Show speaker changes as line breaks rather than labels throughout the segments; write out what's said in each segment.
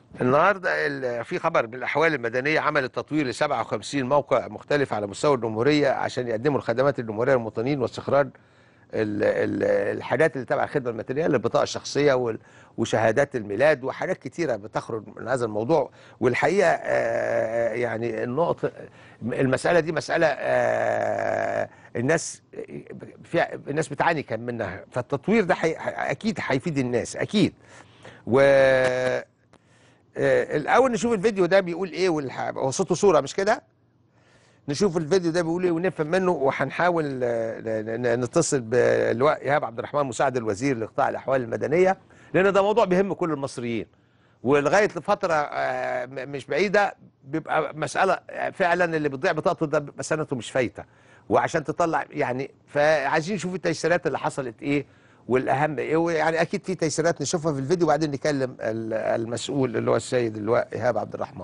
النهارده ال- في خبر من الاحوال المدنيه عملت تطوير ل 57 موقع مختلف على مستوى الجمهوريه عشان يقدموا الخدمات الجمهوريه للمواطنين واستخراج ال- ال- الحاجات اللي تبع الخدمه المدنيه البطاقه الشخصيه وال- وشهادات الميلاد وحاجات كتيره بتخرج من هذا الموضوع والحقيقه آه، يعني النقطه المساله دي مساله آه، الناس فيها الناس بتعاني كان منها فالتطوير ده حي اكيد هيفيد الناس اكيد و آه، الاول نشوف الفيديو ده بيقول ايه والح... هو صوته صوره مش كده نشوف الفيديو ده بيقول ايه ونفهم منه وهنحاول آه، ن- ن- نتصل باللواء ايهاب عبد الرحمن مساعد الوزير لقطاع الاحوال المدنيه لان ده موضوع بيهم كل المصريين ولغايه لفتره آه، م- مش بعيده بيبقى مساله آه، فعلا اللي بتضيع بطاقته ده بيبقى سنته مش فايته وعشان تطلع يعني فعايزين نشوف التيسيرات اللي حصلت ايه والاهم ايه ويعني اكيد في تيسيرات نشوفها في الفيديو وبعدين نكلم ال- المسؤول اللي هو السيد اللواء ايهاب عبد الرحمن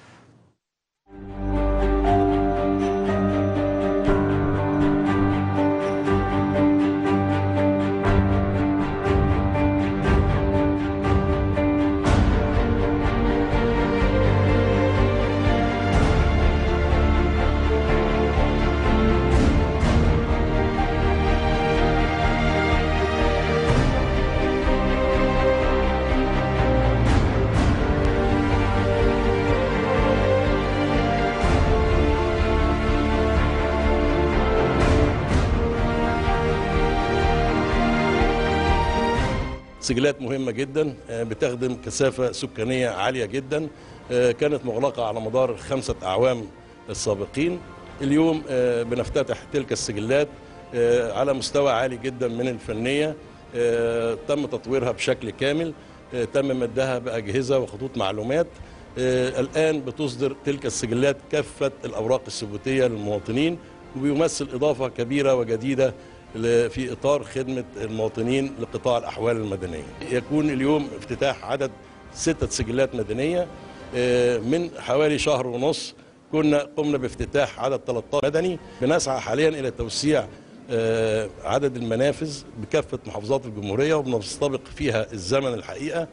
سجلات مهمة جدا آه، بتخدم كثافة سكانية عالية جدا آه، كانت مغلقة على مدار الخمسة أعوام السابقين اليوم آه، بنفتتح تلك السجلات آه، على مستوى عالي جدا من الفنية آه، تم تطويرها بشكل كامل آه، تم مدها بأجهزة وخطوط معلومات آه، الآن بتصدر تلك السجلات كافة الأوراق الثبوتية للمواطنين وبيمثل إضافة كبيرة وجديدة ل- في إطار خدمة المواطنين لقطاع الأحوال المدنية يكون اليوم افتتاح عدد ستة سجلات مدنية آه، من حوالي شهر ونص كنا قمنا بافتتاح عدد 13 مدني بنسعى حاليا إلى توسيع آه، عدد المنافذ بكافة محافظات الجمهورية وبنستبق فيها الزمن الحقيقة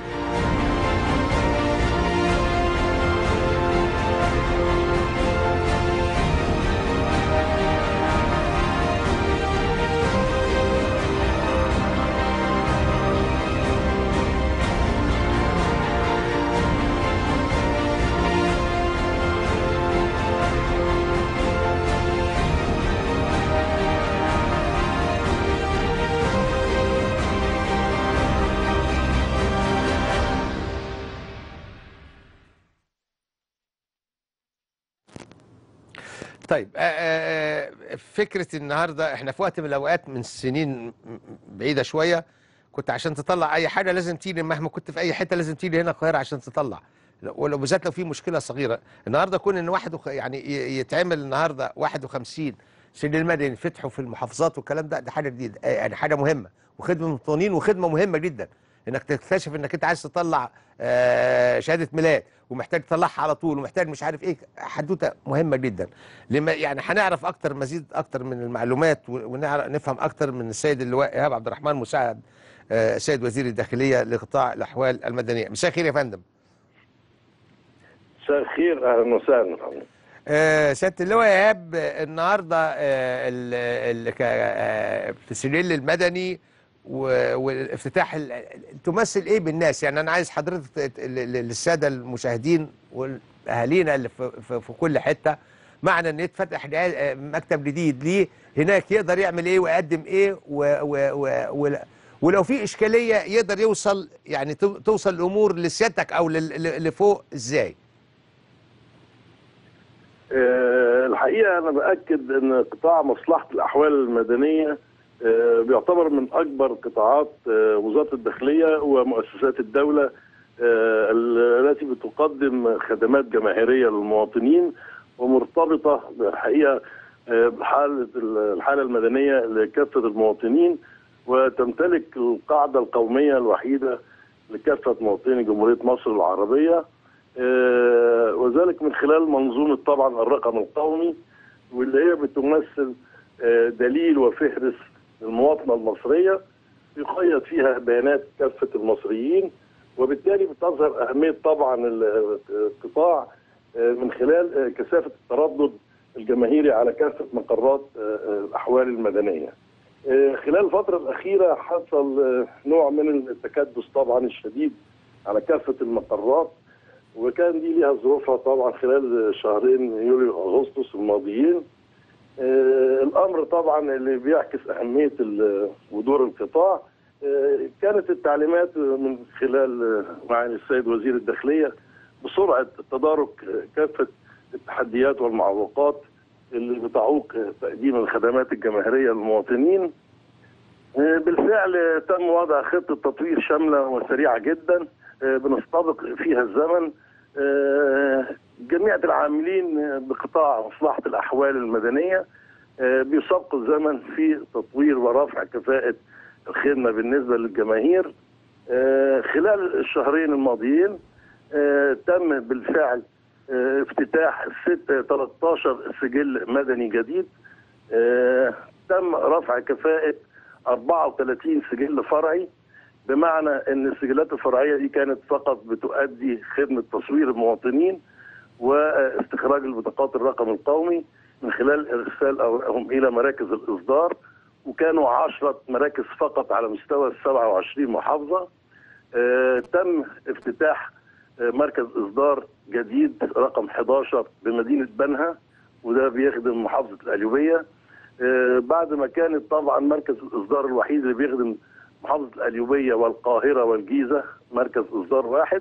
طيب آه، آه، آه، فكرة النهاردة احنا في وقت من الأوقات من سنين م- بعيدة شوية كنت عشان تطلع أي حاجة لازم تيجي مهما كنت في أي حتة لازم تيجي هنا القاهرة عشان تطلع ولو بالذات لو في مشكلة صغيرة النهاردة كون إن واحد وخ... يعني ي- يتعمل النهاردة 51 سجل مدني فتحوا في المحافظات والكلام ده ده حاجة جديدة آه، يعني حاجة مهمة وخدمة المواطنين وخدمة مهمة جدا انك تكتشف انك انت عايز تطلع آه، شهاده ميلاد ومحتاج تطلعها على طول ومحتاج مش عارف ايه حدوته مهمه جدا لما يعني هنعرف اكتر مزيد اكتر من المعلومات و- ونعرف نفهم اكتر من السيد اللواء ايهاب عبد الرحمن مساعد آه، سيد وزير الداخليه لقطاع الاحوال المدنيه مساء الخير يا فندم
مساء الخير اهلا وسهلا
آه، سياده اللواء ايهاب آه، النهارده آه، ال- ال- ك- آه، في السجل المدني و- والافتتاح ال- تمثل ايه بالناس يعني انا عايز حضرتك ت- ل- ل- للساده المشاهدين واهالينا اللي في, في, في كل حته معنى ان يتفتح جهاز- آه، مكتب جديد ليه هناك يقدر يعمل ايه ويقدم ايه و و و و ولو في اشكاليه يقدر يوصل يعني تو- توصل الامور لسيادتك او لل- ل- لفوق ازاي
أه الحقيقه انا باكد ان قطاع مصلحه الاحوال المدنيه أه بيعتبر من اكبر قطاعات أه وزاره الداخليه ومؤسسات الدوله أه التي بتقدم خدمات جماهيريه للمواطنين ومرتبطه بالحقيقه أه بحاله الحاله المدنيه لكافه المواطنين وتمتلك القاعده القوميه الوحيده لكافه مواطني جمهوريه مصر العربيه آه، وذلك من خلال منظومه طبعا الرقم القومي واللي هي بتمثل آه، دليل وفهرس للمواطنه المصريه يقيد فيها بيانات كافه المصريين وبالتالي بتظهر اهميه طبعا ال- القطاع آه، من خلال آه، كثافه التردد الجماهيري على كافه مقرات آه، آه، الاحوال المدنيه. آه، خلال الفتره الاخيره حصل آه، نوع من التكدس طبعا الشديد على كافه المقرات وكان دي ليها ظروفها طبعا خلال شهرين يوليو واغسطس الماضيين آه، الامر طبعا اللي بيعكس اهميه ال- ودور القطاع آه، كانت التعليمات من خلال آه، معالي السيد وزير الداخليه بسرعه تدارك آه، كافه التحديات والمعوقات اللي بتعوق آه، تقديم الخدمات الجماهيريه للمواطنين آه، بالفعل آه، تم وضع خطه تطوير شامله وسريعه جدا آه، بنستبق فيها الزمن آه، جميع العاملين آه، بقطاع مصلحه الاحوال المدنيه آه، بيسابقوا الزمن في تطوير ورفع كفاءه الخدمه بالنسبه للجماهير آه، خلال الشهرين الماضيين آه، تم بالفعل آه، افتتاح ست 13 سجل مدني جديد آه، تم رفع كفاءة 34 سجل فرعي بمعنى ان السجلات الفرعية دي كانت فقط بتؤدي خدمة تصوير المواطنين واستخراج البطاقات الرقم القومي من خلال ارسال اوراقهم الى مراكز الاصدار وكانوا 10 مراكز فقط على مستوى ال 27 محافظة آه، تم افتتاح آه، مركز اصدار جديد رقم 11 بمدينه بنها وده بيخدم محافظه القليوبيه آه، بعد ما كانت طبعا مركز الاصدار الوحيد اللي بيخدم محافظه القليوبيه والقاهره والجيزه مركز اصدار واحد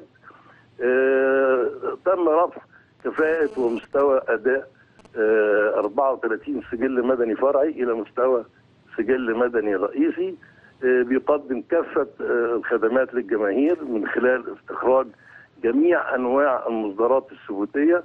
آه، تم رفع كفاءه ومستوى اداء آه، 34 سجل مدني فرعي الى مستوى سجل مدني رئيسي آه، بيقدم كافه آه، الخدمات للجماهير من خلال استخراج جميع انواع المصدرات الثبوتيه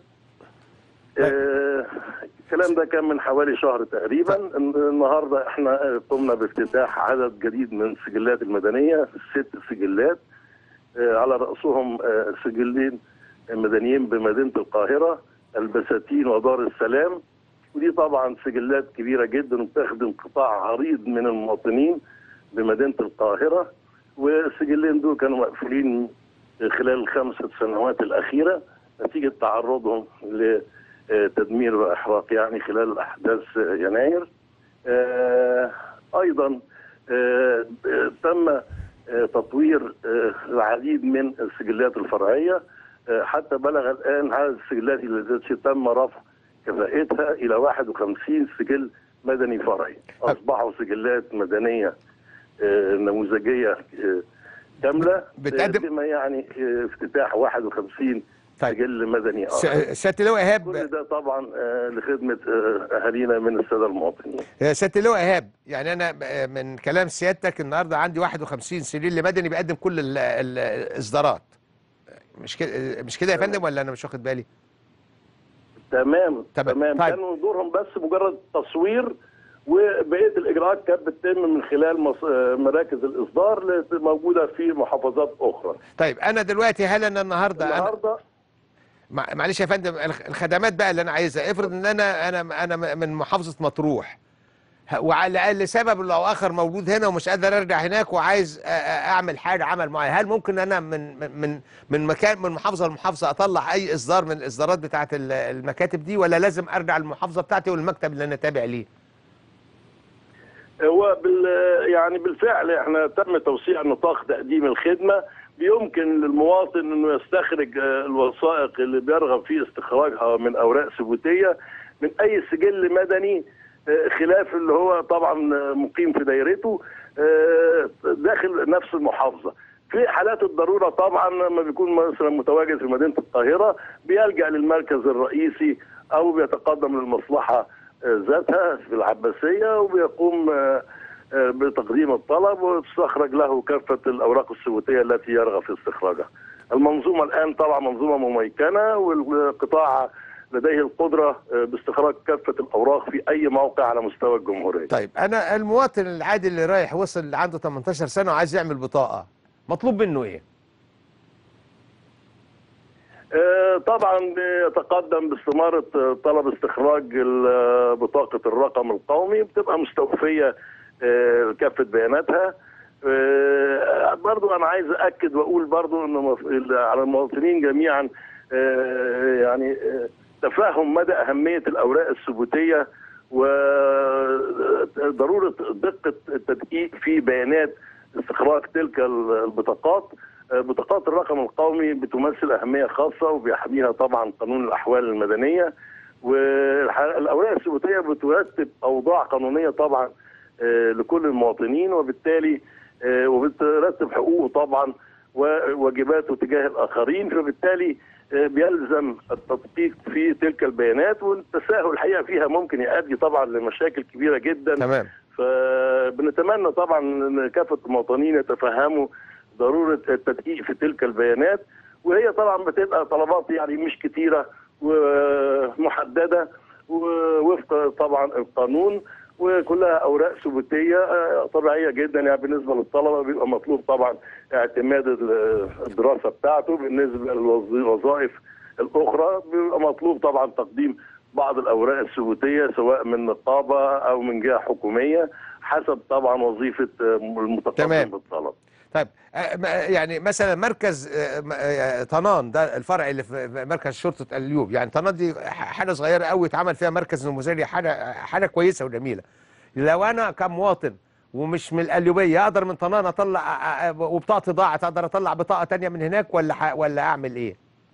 آه، الكلام ده كان من حوالي شهر تقريبا النهارده احنا آه، قمنا بافتتاح عدد جديد من السجلات المدنيه ست سجلات آه، على راسهم آه، سجلين مدنيين بمدينه القاهره البساتين ودار السلام ودي طبعا سجلات كبيره جدا وبتخدم قطاع عريض من المواطنين بمدينه القاهره والسجلين دول كانوا مقفولين خلال الخمسة سنوات الأخيرة نتيجة تعرضهم لتدمير وإحراق يعني خلال أحداث يناير آه، أيضا آه، آه، تم آه، تطوير آه، العديد من السجلات الفرعية آه، حتى بلغ الآن عدد السجلات التي تم رفع كفاءتها إلى 51 سجل مدني فرعي أصبحوا سجلات مدنية آه، نموذجية آه، كاملة
بتقدم-
بما يعني آه، افتتاح 51
طيب.
سجل مدني
س-
آخر
سياده اللواء
كل
ايهاب
ده طبعا آه، لخدمة آه، أهالينا من السادة المواطنين
يا سياده اللواء ايهاب يعني انا ب- من كلام سيادتك النهارده عندي 51 سجل مدني بيقدم كل ال- ال- الاصدارات مش كده مش كده يا فندم ولا انا مش واخد بالي
تمام
تمام.
تمام
طيب.
كانوا دورهم بس مجرد تصوير وبقيه الاجراءات كانت بتتم من خلال مص... آه، مراكز الاصدار اللي موجوده في محافظات اخرى
طيب انا دلوقتي هل انا النهارده أنا
النهارده
مع- معلش يا فندم الخ- الخدمات بقى اللي انا عايزها افرض ان انا انا انا من محافظه مطروح ه- وعلى لسبب او اخر موجود هنا ومش قادر ارجع هناك وعايز أ- أ- اعمل حاجه عمل معين هل ممكن انا من من- من من مكان من محافظه لمحافظه اطلع اي اصدار من الاصدارات بتاعه ال- المكاتب دي ولا لازم ارجع للمحافظه بتاعتي والمكتب اللي انا تابع ليه
هو بال يعني بالفعل احنا تم توسيع نطاق تقديم الخدمه بيمكن للمواطن انه يستخرج آه، الوثائق اللي بيرغب في استخراجها من اوراق ثبوتيه من اي سجل مدني آه، خلاف اللي هو طبعا آه، مقيم في دايرته آه، داخل نفس المحافظه. في حالات الضروره طبعا لما بيكون مثلا متواجد في مدينه القاهره بيلجا للمركز الرئيسي او بيتقدم للمصلحه آه، ذاتها في العباسيه وبيقوم آه، آه، بتقديم الطلب وتستخرج له كافه الاوراق الثبوتيه التي يرغب في استخراجها. المنظومه الان طبعا منظومه مميكنه والقطاع لديه القدره آه، باستخراج كافه الاوراق في اي موقع على مستوى الجمهوريه.
طيب انا المواطن العادي اللي رايح وصل اللي عنده 18 سنه وعايز يعمل بطاقه مطلوب منه ايه
آه، طبعا يتقدم باستمارة آه، طلب استخراج ال- آه، بطاقة الرقم القومي بتبقى مستوفية آه، كافة بياناتها آه، برضو انا عايز اكد واقول برضو ان مف- على المواطنين جميعا آه، يعني آه، تفهم مدى اهميه الاوراق الثبوتيه وضروره دقه التدقيق في بيانات استخراج تلك البطاقات آه، بطاقات الرقم القومي بتمثل اهميه خاصه وبيحميها طبعا قانون الاحوال المدنيه والاوراق الثبوتيه بترتب اوضاع قانونيه طبعا آه، لكل المواطنين وبالتالي آه، وبترتب حقوقه طبعا وواجباته تجاه الاخرين فبالتالي آه، بيلزم التدقيق في تلك البيانات والتساهل الحقيقه فيها ممكن يؤدي طبعا لمشاكل كبيره جدا
تمام
فبنتمنى طبعا ان كافه المواطنين يتفهموا ضروره التدقيق في تلك البيانات وهي طبعا بتبقى طلبات يعني مش كتيره ومحدده ووفق طبعا القانون وكلها اوراق ثبوتيه آه، طبيعيه جدا يعني بالنسبه للطلبه بيبقى مطلوب طبعا اعتماد ال- الدراسه بتاعته بالنسبه للوظائف الاخرى بيبقى مطلوب طبعا تقديم بعض الاوراق الثبوتيه سواء من نقابه او من جهه حكوميه حسب طبعا وظيفه آه، المتقدم
تمام.
بالطلب
طيب آه، ما- يعني مثلا مركز آه، م- آه، طنان ده الفرع اللي في في مركز شرطه اليوب يعني طنان دي ح- حاجه صغيره قوي اتعمل فيها مركز نموذجي حاجه حاجه كويسه وجميله لو انا كمواطن ومش من القليوبيه اقدر من طنان اطلع آه، آه، وبطاقتي ضاعت اقدر اطلع بطاقه تانية من هناك ولا ح- ولا اعمل ايه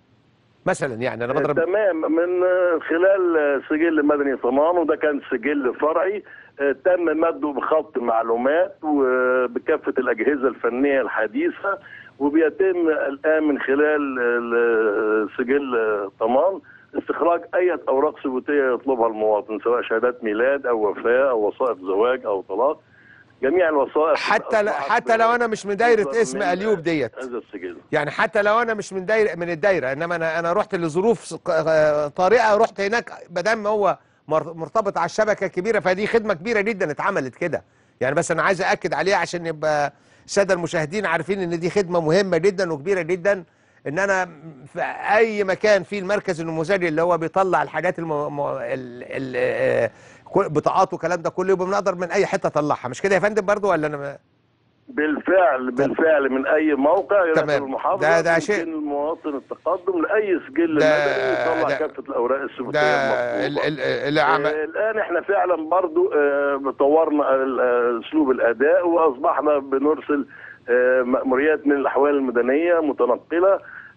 مثلا يعني انا بضرب
تمام من آه، خلال آه، سجل مدني طمان وده كان سجل فرعي آه، تم مده بخط معلومات وبكافه الاجهزه الفنيه الحديثه وبيتم الان من خلال آه، سجل آه، طمان استخراج اي اوراق ثبوتيه يطلبها المواطن سواء شهادات ميلاد او وفاه او وثائق زواج او طلاق جميع الوثائق
حتى ل-
أصبحت
حتى لو انا مش من دايره
مصدر
اسم
من
اليوب ديت
هذا السجل
يعني حتى لو انا مش من دايره من الدايره انما انا انا رحت لظروف ق- طارئه رحت هناك ما دام هو مر- مرتبط على الشبكه كبيره فدي خدمه كبيره جدا اتعملت كده يعني بس انا عايز اكد عليها عشان يبقى الساده المشاهدين عارفين ان دي خدمه مهمه جدا وكبيره جدا ان انا في اي مكان فيه المركز النموذجي اللي هو بيطلع الحاجات الم... م... ال... ال... آه، كل- بطاقات والكلام ده كله يبقى بنقدر من اي حته اطلعها مش كده يا فندم برضو ولا انا ما-
بالفعل بالفعل من اي موقع يدخل
تمام.
المحافظه
ده- ده
يمكن
شيء-
المواطن التقدم لاي سجل
ده-
مدني يطلع
ده-
كافه الاوراق الثبوتيه
ده ال...
المطلوبه
ال... اللي عمل
آه، الان احنا فعلا برضو آه، طورنا ال- آه، اسلوب الاداء واصبحنا بنرسل آه، مأموريات من الاحوال المدنيه متنقله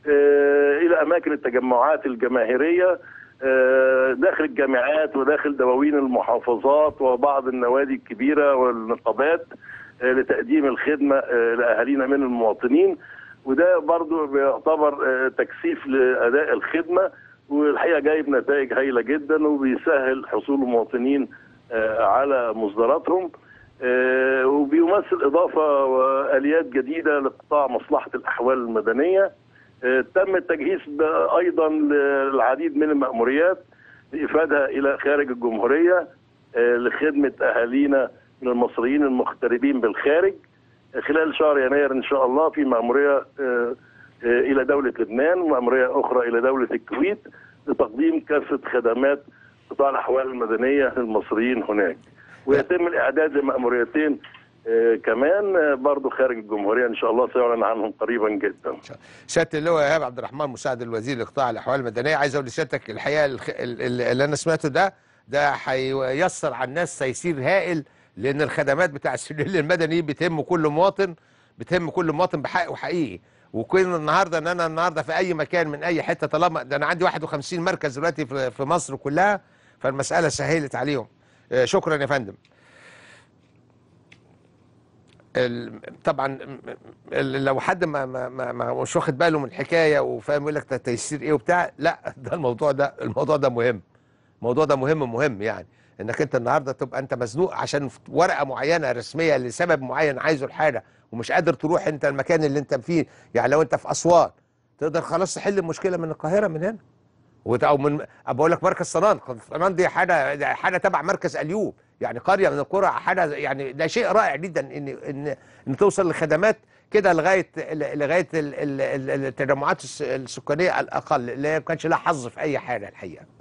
آه، الى اماكن التجمعات الجماهيريه آه، داخل الجامعات وداخل دواوين المحافظات وبعض النوادي الكبيره والنقابات آه، لتقديم الخدمه آه، لاهالينا من المواطنين وده برضو بيعتبر آه، تكثيف لاداء الخدمه والحقيقه جايب نتائج هايله جدا وبيسهل حصول المواطنين آه، على مصدراتهم آه، وبيمثل اضافه واليات جديده لقطاع مصلحه الاحوال المدنيه آه، تم التجهيز ب- ايضا للعديد من الماموريات لافادها الى خارج الجمهوريه آه، لخدمه اهالينا من المصريين المغتربين بالخارج آه، خلال شهر يناير ان شاء الله في ماموريه آه، آه، الى دوله لبنان وماموريه اخرى الى دوله الكويت لتقديم كافه خدمات قطاع الاحوال المدنيه للمصريين هناك ويتم الاعداد لماموريتين آه، كمان آه، برضو خارج الجمهوريه ان شاء الله سيعلن عنهم قريبا جدا
سياده اللواء ايهاب عبد الرحمن مساعد الوزير لقطاع الاحوال المدنيه عايز اقول لسيادتك الحقيقه الخ- ال- ال- اللي انا سمعته ده ده هييسر على الناس تيسير هائل لان الخدمات بتاع السجل المدني بتهم كل مواطن بتهم كل مواطن بحق وحقيقي وكل النهارده ان انا النهارده في اي مكان من اي حته طالما ده انا عندي 51 مركز دلوقتي في في مصر كلها فالمساله سهلت عليهم آه، شكرا يا فندم ال- طبعا ال- لو حد ما, ما, ما, ما مش واخد باله من الحكايه وفاهم يقول لك ده تيسير ايه وبتاع لا ده الموضوع ده الموضوع ده مهم الموضوع ده مهم مهم يعني انك انت النهارده تبقى انت مزنوق عشان في ورقه معينه رسميه لسبب معين عايزه الحاجه ومش قادر تروح انت المكان اللي انت فيه يعني لو انت في اسوان تقدر خلاص تحل المشكله من القاهره من هنا وت- او من بقول لك مركز صنان صنان دي حاجه ده حاجه تبع مركز اليوب يعني قريه من القرى حاجه يعني ده شيء رائع جدا ان ان ان توصل لخدمات كده لغايه لغايه ال- ال- ال- التجمعات الس- السكانيه الاقل اللي هي ما كانش لها حظ في اي حاجه الحقيقه